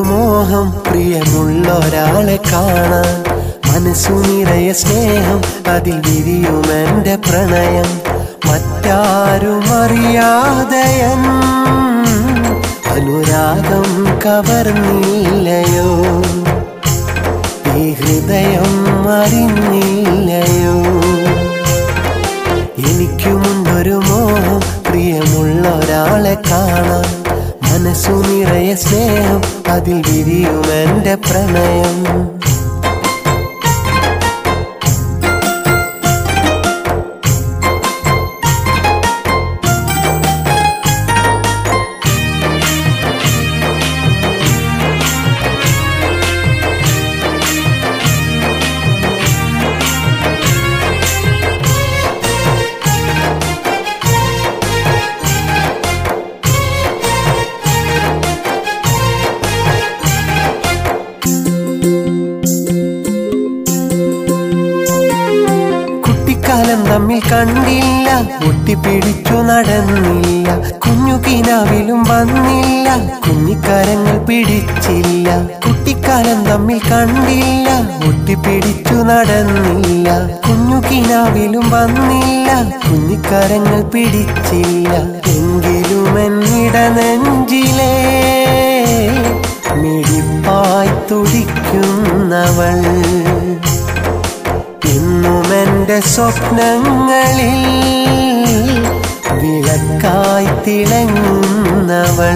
മോഹം പ്രിയമുള്ള ഒരാളെ കാണാൻ മനസ്സു നിറയെ സ്നേഹം അതിൽ വിരിയും എന്റെ പ്രണയം മറ്റാരും അറിയാതെയൻ അനുരാഗം കവർന്നില്ലയോ ഈ ഹൃദയം അറിഞ്ഞില്ലയോ എനിക്കുമുണ്ടൊരു മോഹം പ്രിയമുള്ള ഒരാളെ കാണാൻ മനസ്സു നിറയെ സ്നേഹം അതിൽ വിരിയും എന്റെ പ്രണയം കുട്ടിക്കാലം തമ്മിൽ കണ്ടില്ല ഒട്ടിപ്പിടിച്ചു നടന്നില്ല കുഞ്ഞു കിനാവിലും വന്നില്ല കുഞ്ഞിക്കരങ്ങൾ പിടിച്ചില്ല കുട്ടിക്കാലം തമ്മിൽ കണ്ടില്ല ഒട്ടിപ്പിടിച്ചു നടന്നില്ല കുഞ്ഞു കിനാവിലും വന്നില്ല കുഞ്ഞിക്കരങ്ങൾ പിടിച്ചില്ല എങ്കിലും എന്നിട നെഞ്ചിലേ മിടിപ്പായി തുടിക്കുന്നവൾ ഇന്നും എന്റെ സ്വപ്നങ്ങളിൽ വിളക്കായി തിളങ്ങുന്നവൾ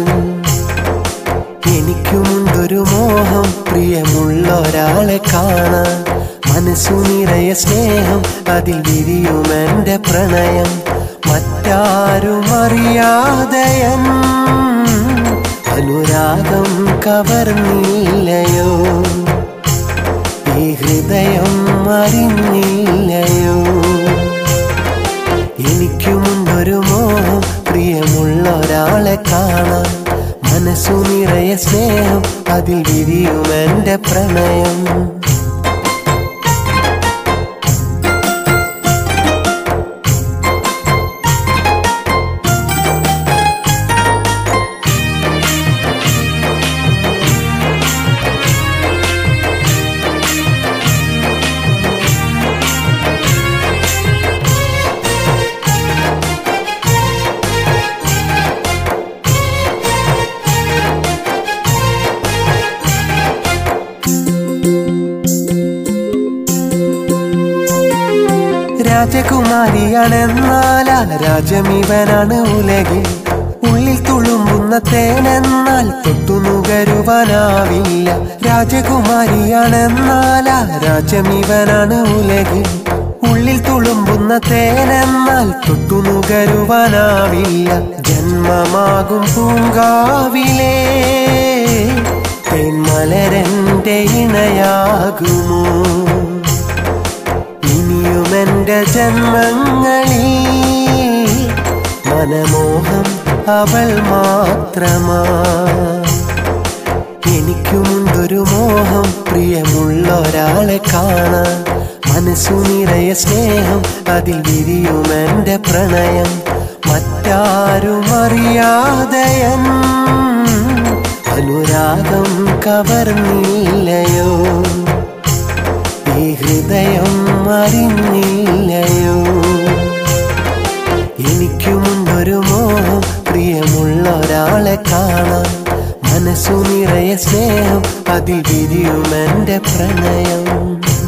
എനിക്കുമുണ്ടൊരു മോഹം പ്രിയമുള്ള ഒരാളെ കാണാൻ മനസ്സു നിറയെ സ്നേഹം അതിൽ വിരിയും എന്റെ പ്രണയം മറ്റാരും അറിയാതെയൻ അനുരാഗം കവർന്നില്ലയോ ഈ ഹൃദയം അറിഞ്ഞില്ലയോ എനിക്കുമുണ്ടൊരു മോഹം പ്രിയമുള്ള ഒരാളെ കാണാൻ മനസ്സു നിറയെ സ്നേഹം അതിൽ വിരിയും എന്റെ പ്രണയം രാജകുമാരിയാണെന്നാൽ ആ രാജമിവനാണ് ഉലകിൽ ഉള്ളിൽ തുളുമ്പുന്ന തേനെന്നാൽ തൊട്ടുനുകരുവാനാവില്ല രാജകുമാരിയാണെന്നാൽ ആ രാജമിവനാണ് ഉലകിൽ ഉള്ളിൽ തുളുമ്പുന്ന തേനെന്നാൽ തൊട്ടുനുകരുവാനാവില്ല ജന്മമാകും പൂങ്കാവിലേ തേന്മലരന്റെ ഇണയാകുമോ ഇനിയും എന്റെ ജന്മങ്ങളിൽ മനമോഹം അവൾ മാത്രമാ എനിക്കുമുണ്ടൊരു മോഹം പ്രിയമുള്ള ഒരാളെ കാണാൻ മനസ്സു നിറയെ സ്നേഹം അതിൽ വിരിയും എന്റെ പ്രണയം മറ്റാരും അറിയാതെയൻ അനുരാഗം കവർന്നില്ലയോ ഈ ഹൃദയം അറിഞ്ഞില്ലയോ എനിക്കുമുണ്ടൊരു മോഹം പ്രിയമുള്ള ഒരാളെ കാണാൻ മനസ്സു നിറയെ സ്നേഹം അതിൽ വിരിയും എന്റെ പ്രണയം